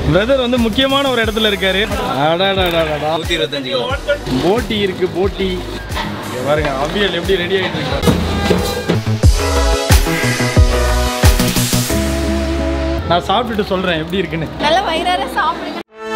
Brother வந்து முக்கியமான ஒரு இடத்துல இருக்காரு அடாடாடாடா நூற்றி இருபத்தஞ்சு கிலோ போட்டி இருக்கு போட்டி இங்க பாருங்க அவியல் எப்படி ரெடி ஆயிட்டு இருக்கு நான் சாப்பிட்டுட்டு சொல்றேன் எப்படி இருக்குன்னு நல்ல வயிறார சாப்பிடுங்க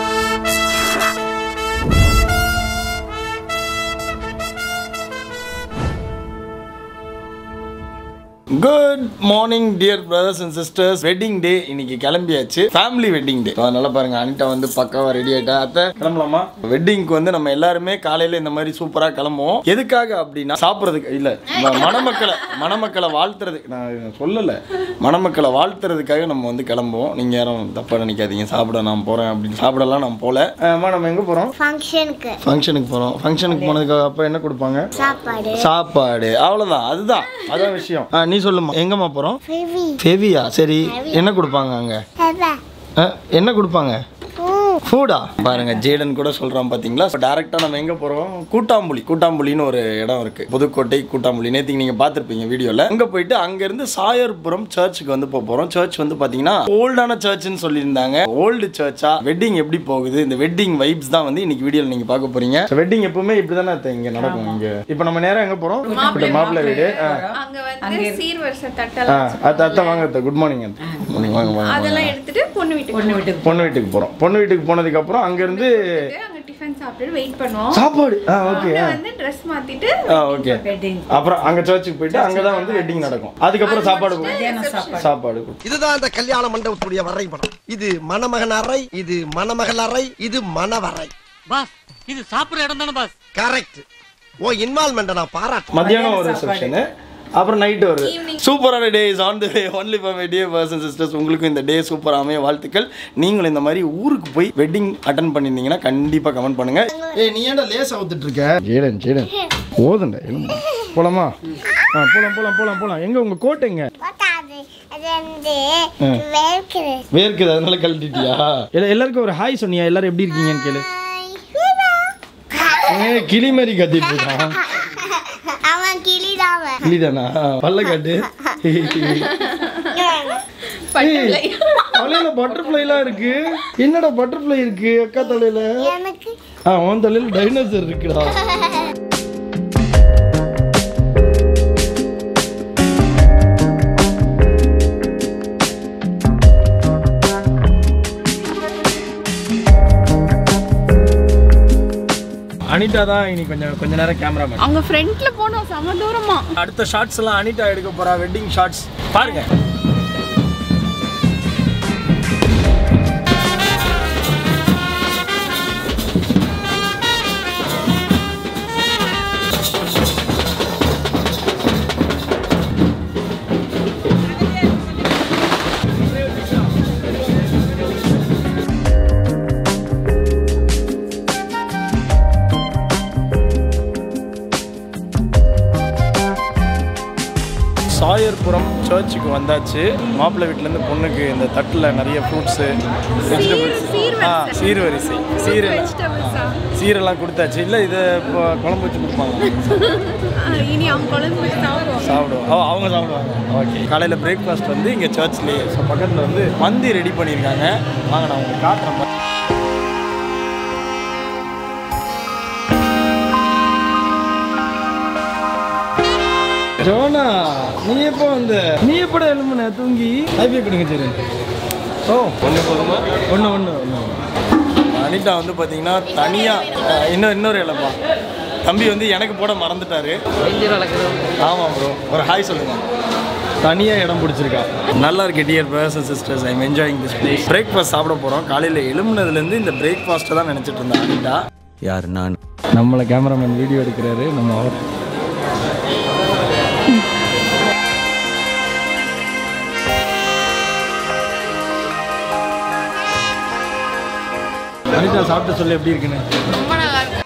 good morning dear brothers and sisters wedding day இன்னைக்கு கிளம்பியாச்சு ஃபேமிலி வெட்டிங் டே அதனால பாருங்க அனிதா வந்து பக்காவா ரெடி ஆயிட்டா அத்தை கிளம்பலாமா வெட்டிங்க்கு வந்து நம்ம எல்லாருமே காலையில இந்த மாதிரி சூப்பரா கிளம்புவோம் எதுக்காக அப்படின்னா சாப்பிட்றதுக்கு இல்ல ம- மணமக்களை மணமக்களை வாழ்த்துறதுக்கு நான் இதை சொல்லல மணமக்களை வாழ்த்துறதுக்காக நம்ம வந்து கிளம்புவோம் நீங்க யாரும் தப்பா நினைக்காதீங்க சாப்பிட நான் போறேன் அப்படின்னு சாப்பிடலாம் நான் போல அம்மா நம்ம எங்க போறோம் ஃபங்க்ஷனுக்கு ஃபங்க்ஷனுக்கு போறோம் ஃபங்க்ஷனுக்கு போனதுக்கு அப்ப என்ன கொடுப்பாங்க சாப்பாடு சாப்பாடு அவ்வளவுதான் அதுதான் அதான் விஷயம் ஆ, நீ சொல்லுமா எங்கம்மா போறோம் ஃபெவி ஃபெவியா சரி என்ன கொடுப்பாங்க அங்க ஹெவா ஆ, என்ன கொடுப்பாங்க ஃபூடா பாருங்க ஜேடன் கூட சொல்றான் பாத்தீங்களா டேரக்டா நம்ம எங்க போறோம் கூட்டாம்புலி கூட்டாம்புலின்னு ஒரு இடம் இருக்கு புதுக்கோட்டை கூட்டாம்புலி நேத்திக்கு நீங்க பார்த்திருப்பீங்க வீடியோல அங்க போயிட்டு அங்க இருந்து சாயர்புரம் சர்ச்சுக்கு வந்து போக போறோம் சர்ச் வந்து பாத்தீங்கன்னா ஓல்டான சர்ச்னு சொல்லியிருந்தாங்க ஓல்டு சர்ச்சா வெட்டிங் எப்படி போகுது இந்த வெட்டிங் வைப்ஸ் தான் வந்து இன்னைக்கு வீடியோல நீங்க பார்க்க போறீங்க வெட்டிங் எப்பவுமே இப்படிதானே அத்தை இங்க நடக்கும் இங்க இப்போ நம்ம நேரா எங்க போறோம் இப்ப மாப்பிள்ளை வீடு ஆ. அங்க வந்து சீர்வரிசை ஆ தட்டெல்லாம் அத்தை அத்தை வாங்க அத்தை குட் மார்னிங் அத்தை மார்னிங் வாங்க வாங்க அதெல்லாம் எடுத்துட்டு பொண்ணு வீட்டுக்கு பொண்ணு வீட்டுக்கு பொண்ணு வீட்டுக்கு போறோம் பொண்ணு வீட்டுக்கு போனதுக்கு அப்புறம் அங்க இருந்து அங்க டிஃபன் சாப்பிட்டுட்டு வெயிட் பண்ணுவோம் சாப்பாடு ஆ ஓகே அங்க வந்து ட்ரெஸ் மாத்திட்டு ஆ ஓகே அப்புறம் அங்க சர்ச்சுக்கு போயிட்டு அங்கதான் வந்து வெட்டிங் நடக்கும் அதுக்கப்புறம் சாப்பாடு கொடு- சாப்பாடு கொடு. இதுதான் இந்த கல்யாண மண்டபத்துடைய வரைபடம் இது மணமகன் அறை இது மணமகள் அறை இது மணவறை பாஸ் இது சாப்பிடுற இடம் தானே பாஸ் கரெக்ட் ஓ இன்வால்மெண்ட் நான் பாராட்டு மத்தியானம் ஒரு ரிசப்ஷனு அப்புறம் நைட்டு ஒரு சூப்பரான day is on the way only for my dear person sisters உங்களுக்கும் இந்த டே சூப்பர் அமைய வாழ்த்துக்கள் நீங்களும் இந்த மாதிரி ஊருக்கு போய் வெட்டிங் அட்டன் பண்ணியிருந்தீங்கன்னா கண்டிப்பா கமெண்ட் பண்ணுங்க ஏய் நீ ஏன்டா லேஸ் அவுத்துட்டு இருக்க ஜேடன் ஜேடன் போதுண்டா எலும்பு போலாமா ஆ போலாம் போலாம் போலாம் போலாம் எங்க உங்க கோட் எங்க போட்டாது அது வந்து வேர்க்குது வேர்க்குது அதனால கழட்டிட்டியா எல்லா- எல்லாருக்கும் ஒரு ஹாய் சொன்னியா எல்லாரும் எப்படி இருக்கீங்கன்னு கேளு ஏ, கிளி மாதிரி கத்திட்டு இருக்கான் அவன் கிளிதாவ கிளிதானா பல்ல காட்டு பட்டர்ஃப்ளை தலையில பட்டர்ஃப்ளைலாம் இருக்கு என்னடா பட்டர்ஃப்ளை இருக்கு அக்கா தலையில எனக்கு ஆ உன் தலையில டைனோசர் இருக்குடா அனிதா தான் இன்னைக்கு கொஞ்சம் கொஞ்ச நேரம் கேமரா அவங்க ஃப்ரண்ட்ல போனோம் செம தூரமா அடுத்த ஷார்ட்ஸ் எல்லாம் அனிதா எடுக்க போறா வெட்டிங் ஷார்ட்ஸ் பாருங்க சாயர்புரம் சர்ச்சுக்கு வந்தாச்சு மாப்பிள்ளை வீட்டிலேருந்து பொண்ணுக்கு இந்த தட்டில் நிறைய ஃப்ரூட்ஸு வெஜிடபிள்ஸ் ஆ சீர்வரிசை சீர் வெஜிடபிள்ஸா சீரெல்லாம் கொடுத்தாச்சு இல்லை இதை இப்போ குழம்பு வச்சு கொடுப்பாங்க இனி அவங்க குழம்பு வச்சு சாப்பிடுவோம் சாப்பிடுவோம் ஓ அவங்க சாப்பிடுவாங்க ஓகே காலையில் பிரேக்ஃபாஸ்ட் வந்து இங்கே சர்ச்லேயே ஸோ பக்கத்தில் வந்து மந்தி ரெடி பண்ணியிருக்காங்க வாங்க நான் உங்களுக்கு காட்டுறேன் பாருங்க. ஜோனா நீ எப்போ வந்த நீ எப்படா எழும்புன தூங்கி ஹைபே கொடுங்க சரி ஓ ஒன்று போதுமா ஒன்று ஒன்று ஒன்று அனிதா வந்து பார்த்தீங்கன்னா தனியாக இன்னும் இன்னொரு இலப்பா தம்பி வந்து எனக்கு போட மறந்துட்டாரு ஆமாம் ப்ரோ ஒரு ஹாய் சொல்லுங்க தனியாக இடம் பிடிச்சிருக்கா நல்லா இருக்கு dear brothers and sisters I'm enjoying this place breakfast சாப்பிட போகிறோம் காலையில் எழும்புனதுலேருந்து இந்த பிரேக்ஃபாஸ்ட்டை தான் நினச்சிட்டு இருந்தேன் அனிதா யார் நான் நம்மளை கேமராமேன் வீடியோ எடுக்கிறாரு நம்ம அவர் அனிதா சாப்பிட்டு சொல்லு எப்படி இருக்குன்னு ரொம்ப நல்லா இருக்கு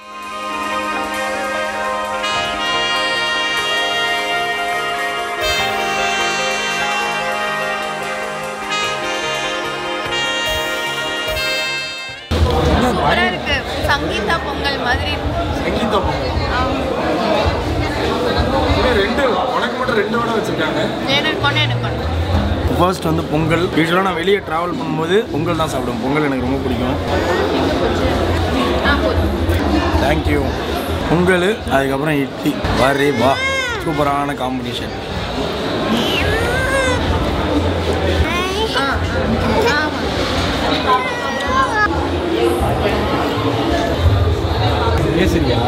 சூப்பரா இருக்கு சங்கீதா பொங்கல் மாதிரி இருக்கு. சங்கீதா பொங்கல் ஆமா. இது ரெண்டு உனக்கு மட்டும் ரெண்டு வடை வச்சிருக்காங்க எனக்கு கொண்டு எனக்கு கொண்டு ஃபர்ஸ்ட் வந்து பொங்கல் யூஸ்வலாக நான் வெளியே ட்ராவல் பண்ணும்போது பொங்கல் தான் சாப்பிடுவேன் பொங்கல் எனக்கு ரொம்ப பிடிக்கும் தேங்க்யூ பொங்கல் அதுக்கப்புறம் இட்லி வரே வா சூப்பரான காம்பினேஷன் பேசுறியா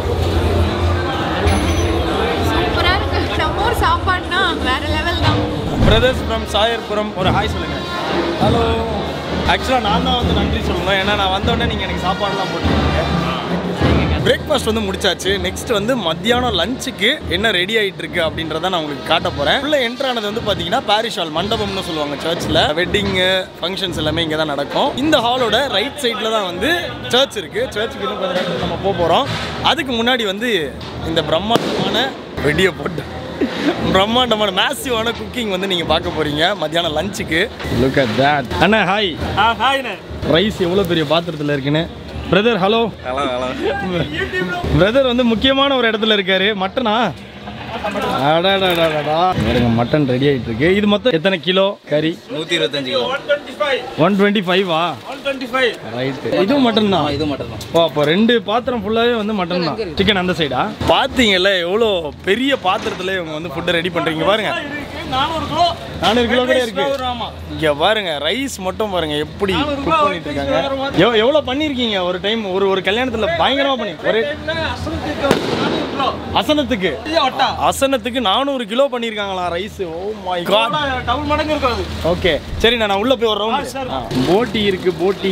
சூப்பரா இருக்கு நம்ம ஊர் சாப்பாடுனா வேற லெவல் தான் பிரதர்ஸ் ஃப்ரம் சாயர்புரம் ஒரு ஹாய் சொல்லுங்க ஹலோ ஆக்சுவலாக நான் தான் வந்து நன்றி சொல்லணும் ஏன்னா நான் வந்தோடனே நீங்கள் எனக்கு சாப்பாடுலாம் போட்டுருக்கீங்க பிரேக்ஃபாஸ்ட் வந்து முடிச்சாச்சு நெக்ஸ்ட் வந்து மத்தியானம் லஞ்சுக்கு என்ன ரெடி ஆகிட்டு இருக்கு அப்படின்றத நான் உங்களுக்கு காட்ட போகிறேன் உள்ள என்ட்ரு ஆனது வந்து பார்த்தீங்கன்னா பாரிஷ் ஹால் மண்டபம்னு சொல்லுவாங்க சர்ச்சில் வெட்டிங்கு ஃபங்க்ஷன்ஸ் எல்லாமே இங்கே தான் நடக்கும் இந்த ஹாலோட ரைட் சைடில் தான் வந்து சர்ச் இருக்குது சர்ச்சுக்கு இன்னும் கொஞ்சம் நேரத்தில் நம்ம போக போகிறோம் அதுக்கு முன்னாடி வந்து இந்த பிரம்மாண்டமான வெடியை போட்டு பிரம்மாண்டமான மேசிவான குக்கிங் வந்து நீங்கள் பார்க்க போகிறீங்க மத்தியானம் லஞ்சுக்கு லுக் அட் தட் அண்ணா ஹாய் ஆ ஹாய்ண்ணே ரைஸ் எவ்வளோ பெரிய பாத்திரத்தில் இருக்குன்னு brother hello hello hello brother வந்து முக்கியமான ஒரு இடத்துல இருக்காரு மட்டனா அடடடடடா. பாருங்க மட்டன் ரெடி ஆயிட்டு இருக்கு இது மொத்தம் எத்தனை கிலோ கறி நூற்றி இருபத்தஞ்சு கிலோ ஒன் டுவெண்ட்டி ஃபைவா ஒன் டுவெண்ட்டி ஃபைவ் ரைட் இதுவும் மட்டன் தான் இது மட்டும் தான் ஓ அப்போ ரெண்டு பாத்திரம் ஃபுல்லாகவே வந்து மட்டன் தான் சிக்கன் அந்த சைடா பார்த்தீங்கல்ல எவ்வளோ பெரிய பாத்திரத்தில் இவங்க வந்து ஃபுட்டை ரெடி பண்ணுறீங்க பாருங்க நானூறு கிலோ நானூறு கிலோ கூட இருக்கு ஆமா இங்க பாருங்க ரைஸ் மட்டும் பாருங்க எப்படி குக் பண்ணிட்டு இருக்காங்க எவ்- எவ்வளவு பண்ணிருக்கீங்க ஒரு டைம் ஒரு ஒரு கல்யாணத்துல பயங்கரமா பண்ணி ஒரு அசனத்துக்கு அசனத்துக்கு நானூறு கிலோ பண்ணிருக்காங்களா rice oh my god double மடங்கு இருக்காது ஓகே சரி நான் உள்ள போய் ஒரு ரவுண்ட் போட்டி இருக்கு போட்டி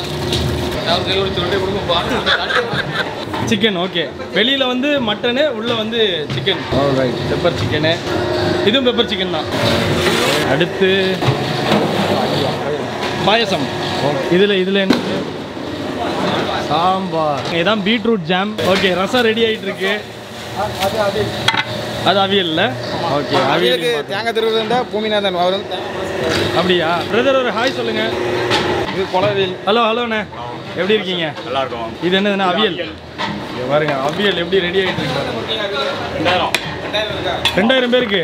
சிக்கன் ஓகே வெளியில வந்து மட்டனு உள்ள வந்து சிக்கன் ரைட் பெப்பர் சிக்கனு இதுவும் பெப்பர் சிக்கன் தான் அடுத்து பாயசம் இதுல இதுல என்ன சாம்பார் இதான் beetroot jam okay rasam ready ஆயிட்டு இருக்கு அது அவியல்ல ஓகே அவியலுக்கு தேங்காய் திருவிழா பூமிநாதன் அவர் வந்து அப்படியா பிரதர் ஒரு ஹாய் சொல்லுங்க இது குளவில் ஹலோ ஹலோண்ணே எப்படி இருக்கீங்க நல்லா இருக்கும் இது என்னதுண்ணா அவியல் இங்க பாருங்க அவியல் எப்படி ரெடி ஆகிட்டு இருக்கு பாருங்க. ரெண்டாயிரம் பேருக்கு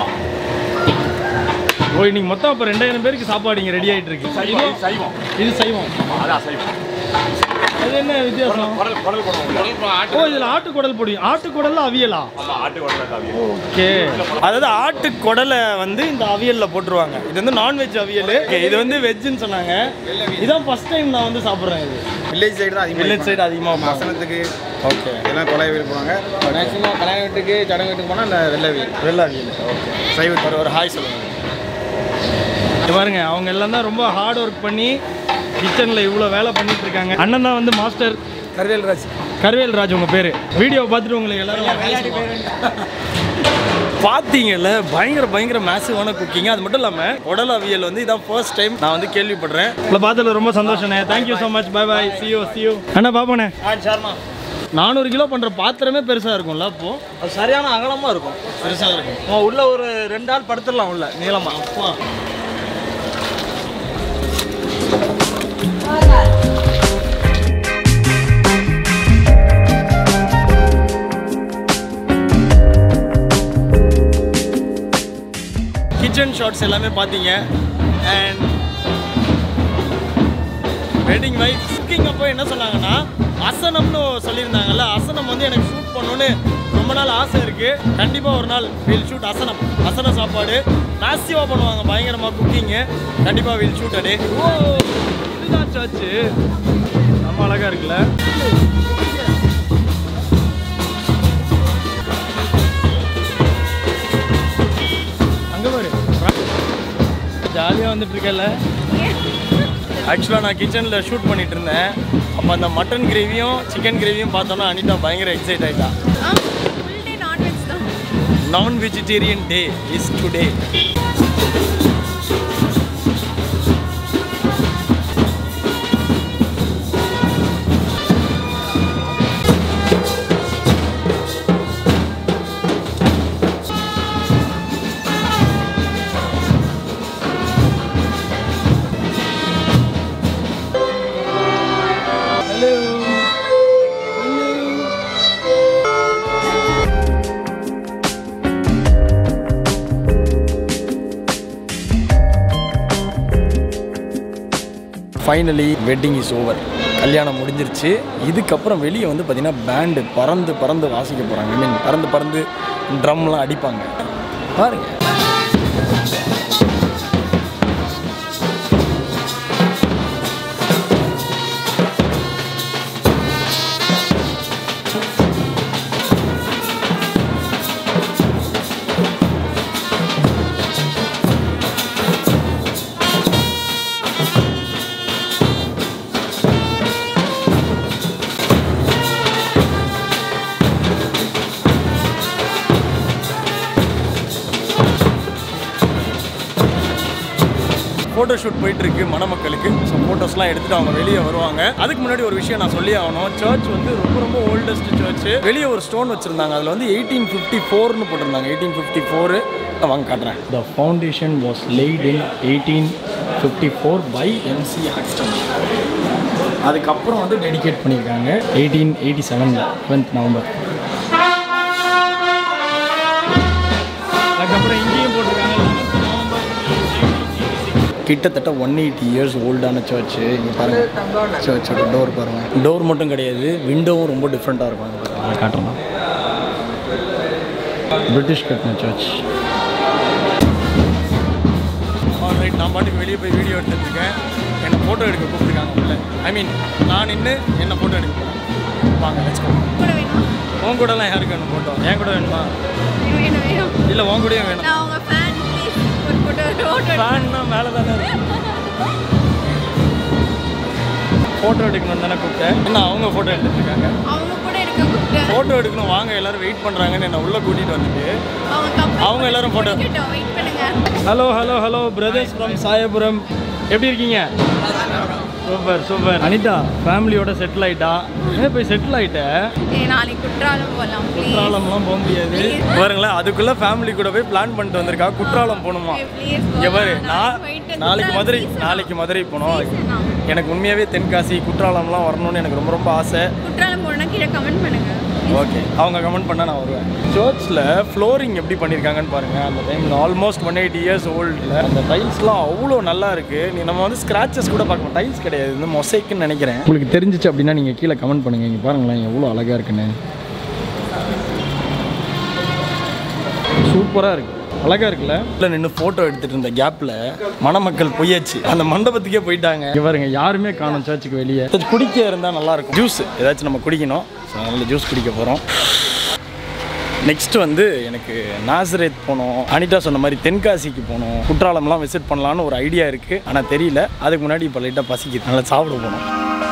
ஓ இன்னைக்கு மொத்தம் அப்போ ரெண்டாயிரம் பேருக்கு சாப்பாடு இங்கே ரெடி ஆகிட்டு இருக்கு சைவம் சைவம் இது சைவம் அதான் சைவம் அது என்ன வித்தியாசம் குடல் குடல் போடுவோம் ஓ இதில் ஆட்டுக்குடல் பொடி ஆட்டுக்குடல்ல அவியலா ஆமா ஆட்டு குடல் காவியம் ஓகே அதாவது ஆட்டு குடலை வந்து இந்த அவியல்ல போட்டுருவாங்க இது வந்து நான்வெஜ் அவியல் Okay, இது வந்து வெஜ்ஜுன்னு சொன்னாங்க இதான் ஃபர்ஸ்ட் டைம் நான் வந்து சாப்பிட்றேன் இது வில்லேஜ் சைடு தான் அதிகமாக வில்லேஜ் சைடு அதிகமாக வசனத்துக்கு ஓகே எல்லாம் கொலை வீடு போவாங்க மேக்ஸிமம் கல்யாண வீட்டுக்கு சடங்கு வீட்டுக்கு போனால் இந்த வெள்ளை வீடு வெள்ளை அவியல் ஓகே சைவ ஒரு ஒரு ஹாய் சொல்லுங்க இது பாருங்க அவங்க எல்லாம் தான் ரொம்ப ஹார்ட் ஒர்க் பண்ணி கிச்சனில் இவ்வளோ வேலை பண்ணிட்டு இருக்காங்க அண்ணன் தான் வந்து மாஸ்டர் கருவேல் ராஜ் கருவேல் ராஜ் உங்க பேரு வீடியோ பார்த்துட்டு உங்களுக்கு எல்லாரும் பார்த்தீங்கல்ல பயங்கர பயங்கர மேசிவான குக்கிங் அது மட்டும் இல்லாமல் உடல் அவியல் வந்து இதான் ஃபர்ஸ்ட் டைம் நான் வந்து கேள்விப்படுறேன் இல்லை பார்த்ததுல ரொம்ப சந்தோஷண்ணே thank you so much bye bye சியோ சியோ அண்ணா பாப்போண்ணே ஆ சரிண்ணா நானூறு கிலோ பண்ணுற பாத்திரமே பெருசாக இருக்கும்ல அப்போ அது சரியான அகலமா இருக்கும் பெருசாக இருக்கும் நம்ம உள்ள ஒரு ரெண்டு ஆள் படுத்துடலாம் உள்ள நீளமா அப்பா கிச்சன் ஷாட்ஸ் எல்லாமே பார்த்தீங்க அண்ட் வெட்டிங் வைஃப் குக்கிங் அப்போ என்ன சொன்னாங்கன்னா அசனம்னு சொல்லியிருந்தாங்கல்ல அசனம் வந்து எனக்கு ஷூட் பண்ணணும்னு ரொம்ப நாள் ஆசை இருக்குது கண்டிப்பாக ஒரு நாள் வில் ஷூட் அசனம் அசன சாப்பாடு மேசிவாக பண்ணுவாங்க பயங்கரமாக குக்கிங்கு கண்டிப்பாக வில் ஷூட் அடே ஓ இதுதான் சர்ச்சு ரொம்ப அழகாக இருக்குல்ல அங்கே பாரு ஜாலியாக வந்துட்டு இருக்கல ஆக்சுவலாக நான் கிச்சனில் ஷூட் பண்ணிட்டு இருந்தேன் அப்போ அந்த மட்டன் கிரேவியும் சிக்கன் கிரேவியும் பார்த்தோன்னா அனிதா பயங்கர எக்ஸைட் ஆயிட்டா ஃபுல் டே நான்வெஜ் தான் non vegetarian day is today finally wedding is over கல்யாணம் முடிஞ்சிருச்சு இதுக்கப்புறம் வெளியே வந்து பார்த்தீங்கன்னா பேண்டு பறந்து பறந்து வாசிக்க போகிறாங்க ஐ மீன் பறந்து பறந்து ட்ரம்லாம் அடிப்பாங்க பாருங்க ஃபோட்டோ ஷூட் போயிட்டு இருக்கு மணமக்களுக்கு ஸோ ஃபோட்டோஸ்லாம் எடுத்துட்டு அவங்க வெளியே வருவாங்க அதுக்கு முன்னாடி ஒரு விஷயம் நான் சொல்லி ஆகணும் சர்ச் வந்து ரொம்ப ரொம்ப ஓல்டஸ்ட் சர்ச் வெளியே ஒரு ஸ்டோன் வச்சிருந்தாங்க அதில் வந்து எயிட்டீன் ஃபிஃப்டி ஃபோர்னு போட்டிருந்தாங்க எயிட்டீன் ஃபிஃப்டி ஃபோர் வாங்க காட்டுறேன் the foundation was laid in eighteen fifty four by MC Oxton அதுக்கப்புறம் வந்து டெடிகேட் பண்ணியிருக்காங்க எயிட்டீன் எயிட்டி செவனில் டுவெல்த் நவம்பர் அதுக்கப்புறம் இங்கேயும் போட்டிருக்காங்க கிட்டத்தட்ட ஒன் எயிட்டி இயர்ஸ் ஓல்டான சர்ச்சு இங்கே பாருங்கள் சர்ச்சோட டோர் பாருங்கள் டோர் மட்டும் கிடையாது விண்டோவும் ரொம்ப டிஃப்ரெண்ட்டாக இருக்கும் அங்க பாருங்க. அதை காட்டுறேன் பிரிட்டிஷ் கட்டின சர்ச் ரைட் நான் பாட்டுக்கு வெளியே போய் வீடியோ எடுத்துட்டு இருக்கேன் என்னை ஃபோட்டோ எடுக்க கூப்பிட்டுருக்காங்க உள்ள ஐ மீன் நான் நின்று என்ன ஃபோட்டோ எடுக்க போகிறேன் வாங்க லெட்ஸ் கூட வேணுமா உன் கூடலாம் யாருக்கு வேணும் ஃபோட்டோ என் கூட வேணுமா வேணும் வேணும் இல்லை உன் கூடயும் வேணும் நான் உங்க ஃபேன் ப்ளீஸ் ஒரு ஃபோட்டோ ஃபோட்டோ ஃபேன்னா மேலே தானே ஃபோட்டோ எடுக்கணும் தானே கூப்பிட்டேன் என்ன அவங்க ஃபோட்டோ எடுத்துட்டு இருக்காங்க அவங்க கூட இருக்க கூப்பிட்டு ஃபோட்டோ எடுக்கணும் வாங்க எல்லாரும் வெயிட் பண்ணுறாங்கன்னு என்ன உள்ளே கூட்டிகிட்டு வந்துட்டு அவங்க கப்பல் அவங்க எல்லாரும் photo- வெயிட் பண்ணுங்க hello hello hello brothers from Sayapuram எப்படி இருக்கீங்க சூப்பர் சூப்பர் அனிதா ஃபேமிலியோட செட்டில் ஆயிட்டா ஏன் போய் செட்டில் ஆயிட்ட ஏய், நாளைக்கு குற்றாலம் போகலாம் ப்ளீஸ் குற்றாலம்லாம் போக முடியாது பாருங்களேன் அதுக்குள்ள ஃபேமிலி கூட போய் பிளான் பண்ணிட்டு வந்திருக்கா குற்றாலம் போகணுமா ப்ளீஸ் இங்க பாரு நான் நாளைக்கு மதுரை நாளைக்கு மதுரை போனோம் எனக்கு உண்மையாகவே தென்காசி குற்றாலம்லாம் வரணும்னு எனக்கு ரொம்ப ரொம்ப ஆசை குற்றாலம் போனா கீழே கமெண்ட் பண்ணுங்க ஓகே அவங்க கமெண்ட் பண்ணால் நான் வருவேன் சர்ச்சில் ஃப்ளோரிங் எப்படி பண்ணியிருக்காங்கன்னு பாருங்கள் அந்த time almost one eighty years ஓல்டில் அந்த டைல்ஸ்லாம் அவ்வளோ நல்லா இருக்குது நீ நம்ம வந்து ஸ்க்ராச்சஸ் கூட பார்க்கலாம் டைல்ஸ் கிடையாது இது வந்து மொசைக்குன்னு நினைக்கிறேன் உங்களுக்கு தெரிஞ்சிச்சு அப்படின்னா நீங்கள் கீழே கமெண்ட் பண்ணுங்கள் இங்கே பாருங்களேன் எவ்வளோ அழகாக இருக்குன்னு சூப்பராக இருக்கு அழகா இருக்குல்ல இல்லை நின்று ஃபோட்டோ எடுத்துட்டு இருந்த கேப்பில் மணமக்கள் பொய்யாச்சு அந்த மண்டபத்துக்கே போயிட்டாங்க இங்க பாருங்க யாருமே காணும் சர்ச்சுக்கு வெளியே ஏதாச்சும் குடிக்க இருந்தால் நல்லா இருக்கும் ஜூஸ் ஏதாச்சும் நம்ம குடிக்கணும் ஸோ அதனால ஜூஸ் குடிக்க போகிறோம் நெக்ஸ்ட் வந்து எனக்கு நாசரேத் போகணும் அனிதா சொன்ன மாதிரி தென்காசிக்கு போகணும் குற்றாலம்லாம் விசிட் பண்ணலான்னு ஒரு ஐடியா இருக்குது ஆனால் தெரியல அதுக்கு முன்னாடி இப்போ லைட்டாக பசிக்குது நல்லா சாப்பிட போகணும்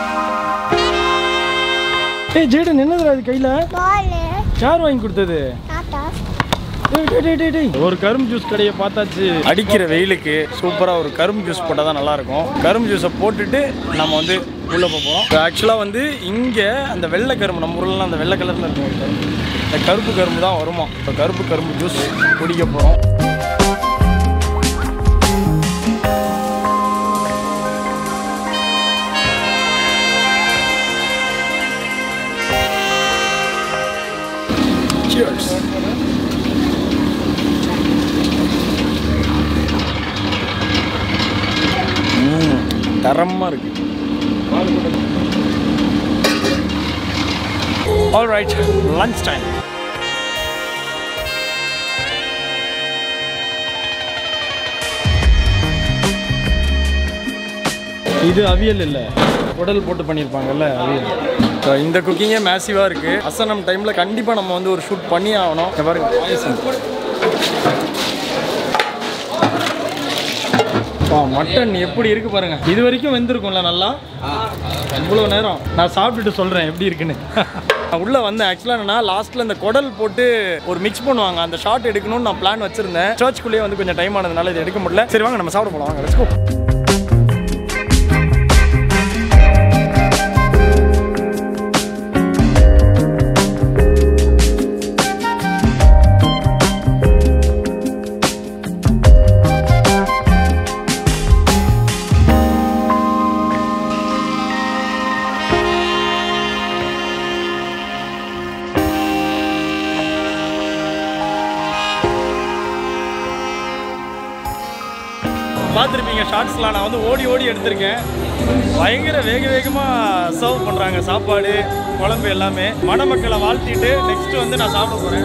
ஏய் ஜேடன் என்னதுடா அது கையில் பால் யார் வாங்கி கொடுத்தது தாத்தா டேய், டேய், டேய், டேய், டேய். ஒரு கரும்பு ஜூஸ் கடையை பார்த்தாச்சு அடிக்கிற வெயிலுக்கு சூப்பரா ஒரு கரும்பு ஜூஸ் போட்டால் தான் நல்லா இருக்கும் கரும்பு ஜூஸை போட்டுட்டு நம்ம வந்து உள்ள போக போகிறோம் ஆக்சுவலாக வந்து இங்கே அந்த வெள்ளை கரும்பு நம்ம ஊர்லாம் அந்த வெள்ளை கலரில் இருக்கும் ஒரு கரும்பு. இந்த கருப்பு கரும்பு தான் வருமா இப்போ கருப்பு கரும்பு ஜூஸ் குடிக்க போகிறோம் Cheers. ம், தரமா இருக்கு ஆல் ரைட் லஞ்ச் டைம் இது அவியல் இல்லை உடல் போட்டு பண்ணியிருப்பாங்கல்ல அவியல் So, இந்த குக்கிங்கே மேசிவாக இருக்குது அசனம் டைமில் கண்டிப்பாக நம்ம வந்து ஒரு ஷூட் பண்ணி ஆகணும் இங்க பாருங்க பாயசம் ஆ மட்டன் எப்படி இருக்கு பாருங்க இது வரைக்கும் வெந்திருக்கும்ல நல்லா இவ்வளோ நேரம் நான் சாப்பிட்டுட்டு சொல்கிறேன் எப்படி இருக்குன்னு நான் உள்ளே வந்தேன் ஆக்சுவலாக என்னன்னா லாஸ்ட்டில் இந்த குடல் போட்டு ஒரு மிக்ஸ் பண்ணுவாங்க அந்த ஷாட் எடுக்கணும்னு நான் பிளான் வச்சிருந்தேன் சர்ச்சுக்குள்ளேயே வந்து கொஞ்சம் டைம் ஆனதுனால இது எடுக்க முடியல சரி வாங்க நம்ம சாப்பிட போகலாம் வாங்க லெட்ஸ் கோ பார்த்துருப்பீங்க ஷார்ட்ஸ்லாம் நான் வந்து ஓடி ஓடி எடுத்திருக்கேன் பயங்கர வேக வேகமாக சர்வ் பண்ணுறாங்க சாப்பாடு குழம்பு எல்லாமே மணமக்களை வாழ்த்திட்டு நெக்ஸ்ட் வந்து நான் சாப்பிட போகிறேன்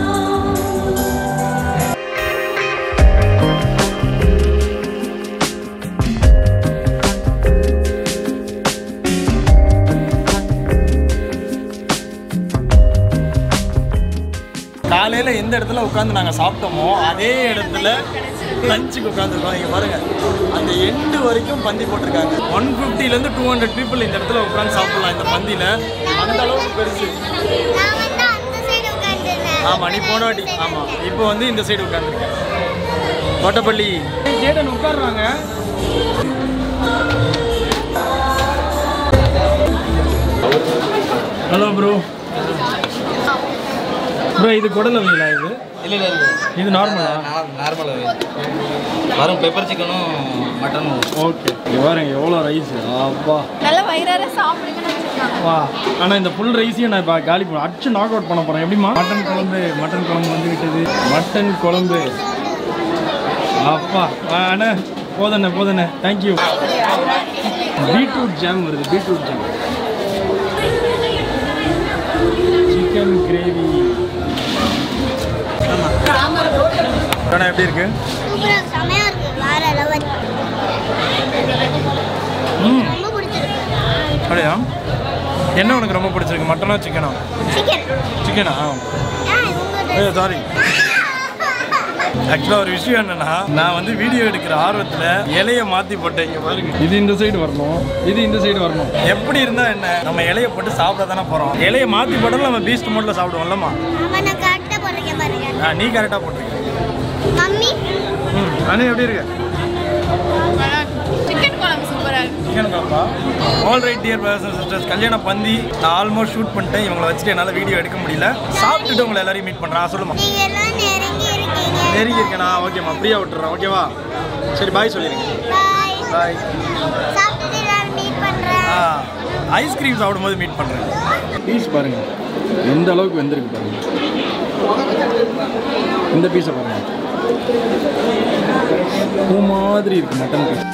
காலையில் எந்த இடத்துல உட்காந்து நாங்கள் சாப்பிட்டோமோ அதே இடத்துல லஞ்சுக்கு உட்காந்துருக்கோம் இங்கே பாருங்க அந்த எண்டு வரைக்கும் பந்தி போட்டிருக்காங்க ஒன் ஃபிஃப்டிலேருந்து டூ ஹண்ட்ரட் பீப்புள் இந்த இடத்துல உட்காந்து சாப்பிடலாம் இந்த பந்தியில் அந்த அளவுக்கு பெருசு நான் வந்து அந்த சைடு உட்காந்துருந்தேன் ஆமாம் நீ போன வாட்டி ஆமாம் இப்போ வந்து இந்த சைடு உட்காந்துருக்கேன் கோட்டப்பள்ளி ஜேடன் உட்காடுறாங்க ஹலோ ப்ரோ ப்ரோ இது குடலவீங்களா இது இல்லை இல்லை இல்லை இது நார்மலா நார்மல் வரும் பெப்பர் சிக்கனும் மட்டனும் ஓகே இங்கே பாருங்க எவ்வளோ ரைஸ் அப்பா நல்லா வயிறார சாப்பிடுங்கன்னு வச்சிருக்காங்க வா ஆனால் இந்த ஃபுல் ரைஸையும் நான் இப்போ காலி பண்ண அடிச்சு நாக் அவுட் பண்ண போகிறேன் எப்படிமா மட்டன் குழம்பு மட்டன் குழம்பு வந்து விட்டது மட்டன் குழம்பு அப்பா ஆ, அண்ணே போதண்ணே போதண்ணே தேங்க்யூ பீட்ரூட் ஜாம் வருது பீட்ரூட் ஜாம் சிக்கன் கிரேவி அண்ணா எப்படி இருக்கு சூப்பரா செமையா இருக்கு வேற லெவல் ம் ரொம்ப பிடிச்சிருக்கு அப்படியா என்ன உனக்கு ரொம்ப பிடிச்சிருக்கு மட்டனா சிக்கனா சிக்கன் சிக்கனா ஏ சாரி ஆக்சுவலாக ஒரு விஷயம் என்னன்னா நான் வந்து வீடியோ எடுக்கிற ஆர்வத்தில் இலைய மாற்றி போட்டேன் இங்கே பாருங்க இது இந்த சைடு வரணும் இது இந்த சைடு வரணும் எப்படி இருந்தால் என்ன நம்ம இலைய போட்டு சாப்பிட தானே போகிறோம் இலைய மாற்றி போட்டாலும் நம்ம பீஸ்ட் மோட்டில் சாப்பிடுவோம்லம்மா அவனை கரெக்டா போடுறேன் பாருங்க ஆ நீ கரெக்டாக போட்டிருக்க மம்மி ம் அண்ணே எப்படி இருக்கு சிக்கன் குழம்பு சூப்பரா இருக்கு சிக்கன் குழம்பா all right dear brothers sisters கல்யாணம் பந்தி நான் ஆல்மோஸ்ட் ஷூட் பண்ணிட்டேன் இவங்களை வச்சுட்டு என்னால் வீடியோ எடுக்க முடியல சாப்பிட்டுட்டு உங்களை எல்லாரையும் மீட் பண்ணுறேன் சொல்லுமா நீங்க எல்லாம் நெருங்கி இருக்கீங்க நெருங்கி இருக்கேனா ஓகேம்மா ஃப்ரீயாக விட்டுறேன் ஓகேவா சரி பாய் சொல்லிடுங்க பாய் பாய் சாப்பிட்டுட்டு எல்லாரும் மீட் பண்றேன் ஆ ஐஸ்கிரீம் சாப்பிடும்போது மீட் பண்ணுறேன் பீஸ் பாருங்க எந்த அளவுக்கு வெந்திருக்கு பாருங்க இந்த பீஸை பாருங்க பூ மாதிரி இருக்கு மட்டன் பீஸ்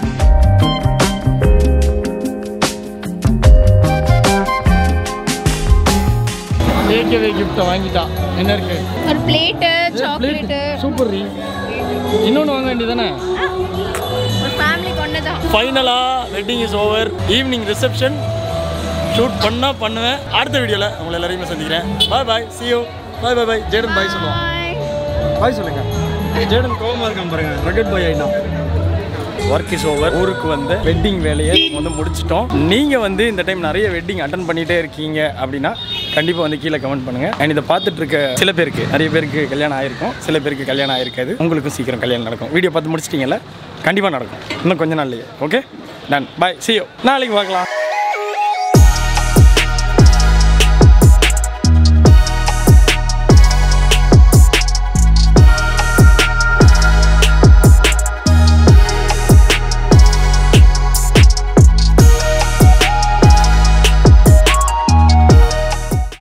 டேக்அவே கிஃப்ட்டை வாங்கிட்டா என்ன இருக்கு ஒரு பிளேட்டு சாக்லேட்டு சூப்பர் ரீ இன்னொன்று வாங்க வேண்டியதானே ஒரு ஃபேமிலி கொண்டதான் ஃபைனலாக wedding is over evening reception shoot பண்ணால் பண்ணுவேன் அடுத்த வீடியோவில் உங்களை எல்லாரையுமே சந்திக்கிறேன் bye bye see you bye bye bye Jayden bye சொல்லுவோம் பாய் சொல்லுங்க ஜேடன் கோவமாக இருக்கான் பாருங்க ரகட் பாய் ஆயிட்டான் ஒர்க் இஸ் ஓவர் ஊருக்கு வந்து வெட்டிங் வேலையை நம்ம வந்து முடிச்சிட்டோம் நீங்கள் வந்து இந்த டைம் நிறைய வெட்டிங் அட்டன் பண்ணிகிட்டே இருக்கீங்க அப்படின்னா கண்டிப்பாக வந்து கீழே கமெண்ட் பண்ணுங்கள் அண்ட் இதை பார்த்துட்டு இருக்க சில பேருக்கு நிறைய பேருக்கு கல்யாணம் ஆயிருக்கும் சில பேருக்கு கல்யாணம் ஆயிருக்காது உங்களுக்கும் சீக்கிரம் கல்யாணம் நடக்கும் வீடியோ பார்த்து முடிச்சிட்டிங்கல்ல கண்டிப்பாக நடக்கும் இன்னும் கொஞ்ச நாள்லயே okay done bye see you நாளைக்கு பார்க்கலாம்